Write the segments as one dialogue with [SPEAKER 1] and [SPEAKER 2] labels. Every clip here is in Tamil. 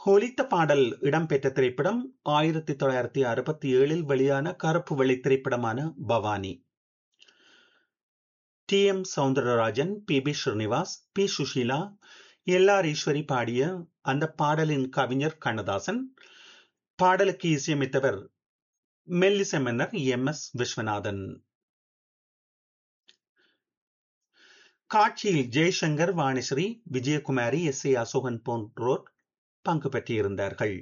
[SPEAKER 1] ஒலித்த பாடல் இடம்பெற்ற திரைப்படம் ஆயிரத்தி தொள்ளாயிரத்தி அறுபத்தி ஏழில் வெளியான கருப்பு வெள்ளை திரைப்படமான Bhavani T M Soundararajan P B Srinivas P Susheela L R Eswari பாடிய அந்த பாடலின் கவிஞர் கண்ணதாசன் பாடலுக்கு இசையமைத்தவர் மெல்லிச மன்னர் எம் எஸ் விஸ்வநாதன் காட்சியில் ஜெய்சங்கர் வாணிஸ்ரீ விஜயகுமாரி எஸ் ஏ அசோகன் போன்றோர் பங்கு பெற்றிருந்தார்கள்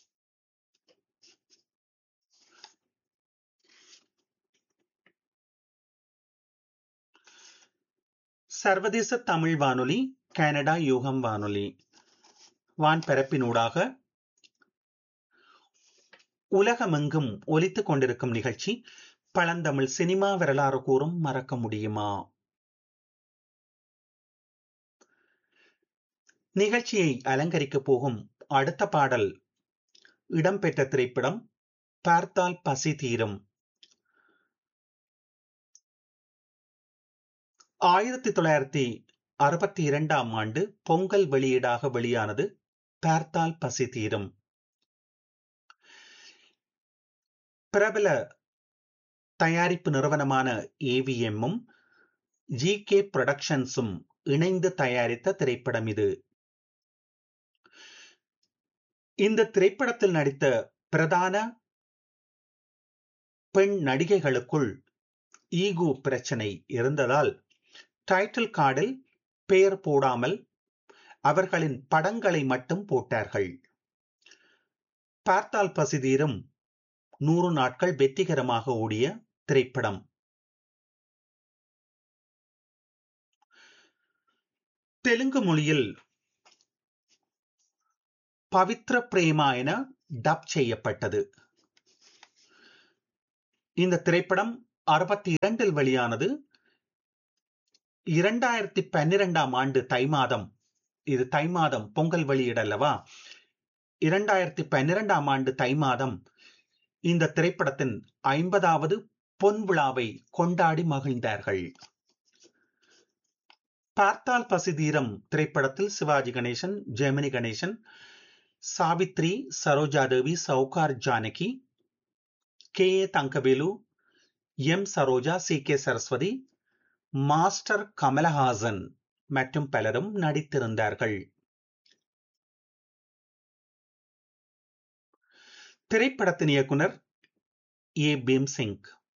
[SPEAKER 1] சர்வதேச தமிழ் வானொலி கனடா யூகம் வானொலி வான்பரப்பினூடாக உலகமெங்கும் ஒலித்துக் கொண்டிருக்கும் நிகழ்ச்சி பழந்தமிழ் சினிமா வரலாறு கூறும் மறக்க முடியுமா நிகழ்ச்சியை அலங்கரிக்க போகும் அடுத்த பாடல் இடம்பெற்ற திரைப்படம் பார்த்தால் பசி தீரும் ஆயிரத்தி தொள்ளாயிரத்தி அறுபத்தி இரண்டாம் ஆண்டு பொங்கல் வெளியீடாக வெளியானது பார்த்தால் பசி தீரும் பிரபல தயாரிப்பு நிறுவனமான ஏவிஎம்மும் ஜி கே புரொடக்ஷன்ஸும் இணைந்து தயாரித்த திரைப்படம் இது இந்த திரைப்படத்தில் நடித்த பிரதான பெண் நடிகைகளுக்குள் ஈகோ பிரச்சனை இருந்ததால் டைட்டில் கார்டில் பெயர் போடாமல் அவர்களின் படங்களை மட்டும் போட்டார்கள் பார்த்தால் பசிதீரும் நூறு நாட்கள் வெற்றிகரமாக ஓடிய திரைப்படம் தெலுங்கு மொழியில் பவித்ர பிரேமா என டப் செய்யப்பட்டது இந்த திரைப்படம் அறுபத்தி இரண்டில் வெளியானது இரண்டாயிரத்தி பன்னிரெண்டாம் ஆண்டு தை மாதம் இது தை மாதம் பொங்கல் வெளியிடல்லவா இரண்டாயிரத்தி பன்னிரெண்டாம் ஆண்டு தை மாதம் இந்த திரைப்படத்தின் ஐம்பதாவது பொன் விழாவை கொண்டாடி மகிழ்ந்தார்கள் பார்த்தால் பசிதீரம் திரைப்படத்தில் Sivaji Ganesan Gemini Ganesan Savitri Saroja Devi Sowcar Janaki K A Thangavelu M Saroja C K Saraswathi master Kamalahasan மற்றும் பலரும் நடித்திருந்தார்கள் திரைப்படத்தின் இயக்குனர் ஏ பீம்சிங்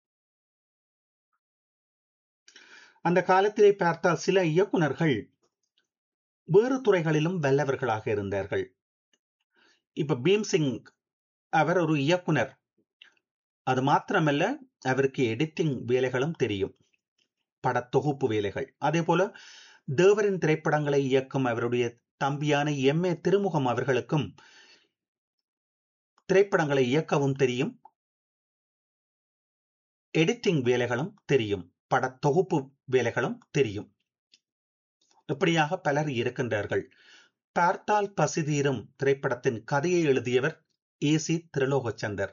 [SPEAKER 1] அந்த காலத்திலே பார்த்தால் சில இயக்குனர்கள் வேறு துறைகளிலும் வல்லவர்களாக இருந்தார்கள் இப்ப பீம்சிங் அவர் ஒரு இயக்குனர் அது மாத்திரமல்ல அவருக்கு எடிட்டிங் வேலைகளும் தெரியும் பட தொகுப்பு வேலைகள் அதே போல தேவரின் திரைப்படங்களை இயக்கும் அவருடைய தம்பியான எம் ஏ திருமுகம் அவர்களுக்கும் திரைப்படங்களை இயக்கவும் தெரியும் எடிட்டிங் வேலைகளும் தெரியும் பட தொகுப்பு வேலைகளும் தெரியும் இப்படியாக பலர் இருக்கின்றார்கள் பார்த்தால் பசிதீரும் திரைப்படத்தின் கதையை எழுதியவர் A C Thirulokachandar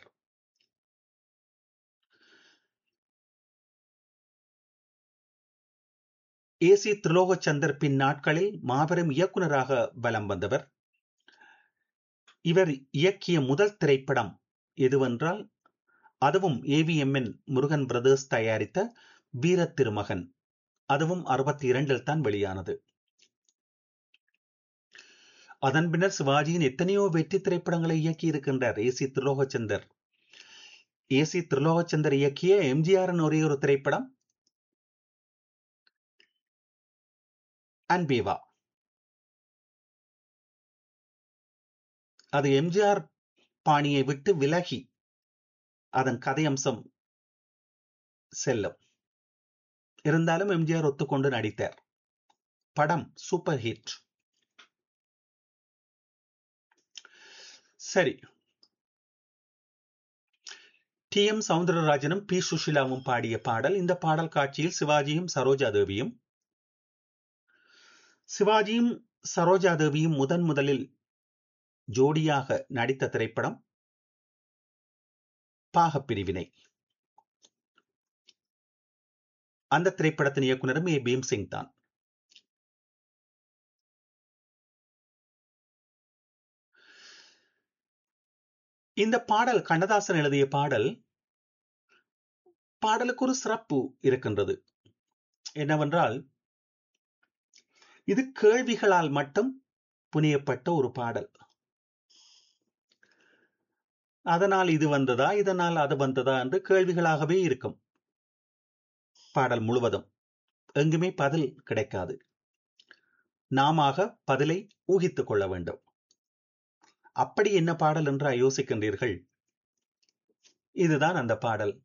[SPEAKER 1] A C Thirulokachandar பின் நாட்களில் மாபெரும் இயக்குநராக வலம் வந்தவர் இவர் இயக்கிய முதல் திரைப்படம் எதுவென்றால் அதுவும் ஏவிஎம்என் முருகன் பிரதர்ஸ் தயாரித்த வீர திருமகன் அதுவும் அறுபத்தி இரண்டில் தான் வெளியானது அதன் பின்னர் சிவாஜியின் எத்தனையோ வெற்றி திரைப்படங்களை இயக்கி இருக்கின்றார் A C Thirulokachandar A C Thirulokachandar இயக்கிய எம்ஜிஆரின் ஒரே ஒரு திரைப்படம் அன்பேவா அது எம்ஜிஆர் பாணியை விட்டு விலகி அதன் கதையம்சம் செல்லும் இருந்தாலும் எம்ஜிஆர் ஒத்துக்கொண்டு நடித்தார் படம் சூப்பர் ஹிட் சரி டி எம் சவுந்தரராஜனும் பி சுஷிலாவும் பாடிய பாடல் இந்த பாடல் காட்சியில் சிவாஜியும் சரோஜா தேவியும் சிவாஜியும் சரோஜா தேவியும் முதன் முதலில் ஜோடியாக நடித்த திரைப்படம் பாகப்பிரிவினை அந்த திரைப்படத்தின் இயக்குனரும் ஏ பீம்சிங் தான் இந்த பாடல் கண்ணதாசன் எழுதிய பாடல் பாடலுக்கு ஒரு சிறப்பு இருக்கின்றது என்னவென்றால் இது கேள்விகளால் மட்டும் புனியப்பட்ட ஒரு பாடல் அதனால் இது வந்ததா இதனால் அது வந்ததா என்று கேள்விகளாகவே இருக்கும் பாடல் முழுவதும் எங்குமே பதில் கிடைக்காது நாம பதிலை ஊகித்துக் கொள்ள வேண்டும் அப்படி என்ன பாடல் என்று யோசிக்கின்றீர்கள் இதுதான் அந்த பாடல்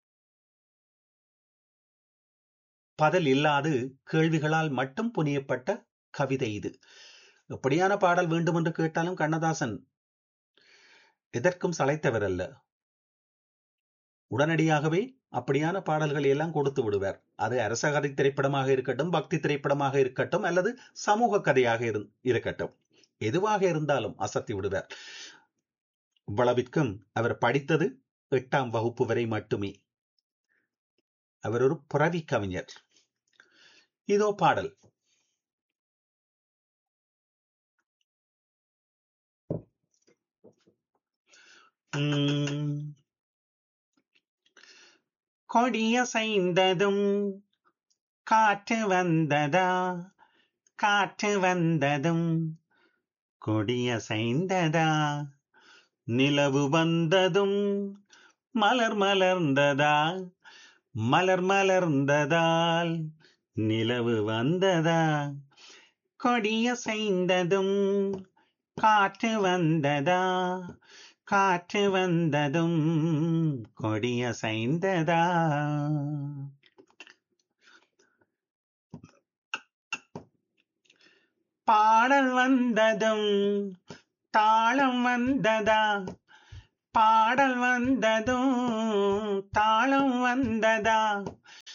[SPEAKER 1] பதில் இல்லாது கேள்விகளால் மட்டும் புனியப்பட்ட கவிதை இது எப்படியான பாடல் வேண்டும் என்று கேட்டாலும் கண்ணதாசன் எதற்கும் சளைத்தவர் அல்ல உடனடியாகவே அப்படியான பாடல்களை எல்லாம் கொடுத்து விடுவார் அது அரசகதை திரைப்படமாக இருக்கட்டும் பக்தி திரைப்படமாக இருக்கட்டும் அல்லது சமூக கதையாக இருக்கட்டும் எதுவாக இருந்தாலும் அசத்தி விடுவார் இவ்வளவிற்கும் அவர் படித்தது எட்டாம் வகுப்பு வரை மட்டுமே அவர் ஒரு புறவி கவிஞர் இதோ பாடல் கொடியசைந்ததும் காற்று வந்ததா காற்று வந்ததும் கொடியசைந்ததா நிலவு வந்ததும் மலர் மலர்ந்ததா மலர் மலர்ந்ததால் நிலவு வந்ததா கொடியசைந்ததும் காற்று வந்ததா காற்று வந்ததும் கொடியசைந்ததா பாடல் வந்ததும் தாளம் வந்ததா பாடல் வந்ததும் தாளம் வந்ததா